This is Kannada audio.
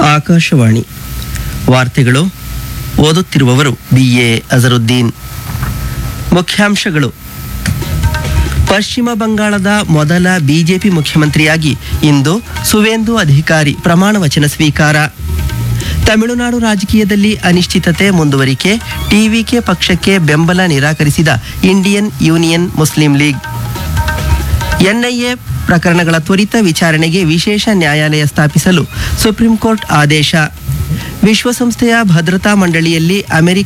ಆಕಾಶವಾಣಿ ವಾರ್ತೆಗಳು ಓದುತ್ತಿರುವವರು ಬಿ ಎ ಅಜರುದ್ದೀನ್ ಮುಖ್ಯಾಂಶಗಳು ಪಶ್ಚಿಮ ಬಂಗಾಳದ ಮೊದಲ ಬಿಜೆಪಿ ಮುಖ್ಯಮಂತ್ರಿಯಾಗಿ ಇಂದು ಸುವೇಂದು ಅಧಿಕಾರಿ ಪ್ರಮಾಣ ವಚನ ಸ್ವೀಕಾರ ತಮಿಳುನಾಡು ರಾಜಕೀಯದಲ್ಲಿ ಅನಿಶ್ಚಿತತೆ ಮುಂದುವರಿಕೆ ಟಿವಿಕೆ ಪಕ್ಷಕ್ಕೆ ಬೆಂಬಲ ನಿರಾಕರಿಸಿದ Indian union Muslim league NIA ಪ್ರಕರಣಗಳ ತ್ವರಿತ ವಿಚಾರಣೆಗೆ ವಿಶೇಷ ನ್ಯಾಯಾಲಯ ಸ್ಥಾಪಿಸಲು ಸುಪ್ರೀಂ ಕೋರ್ಟ್ ಆದೇಶ ವಿಶ್ವಸಂಸ್ಥೆಯ ಭದ್ರತಾ ಮಂಡಳಿಯಲ್ಲಿ ಅಮೆರಿಕ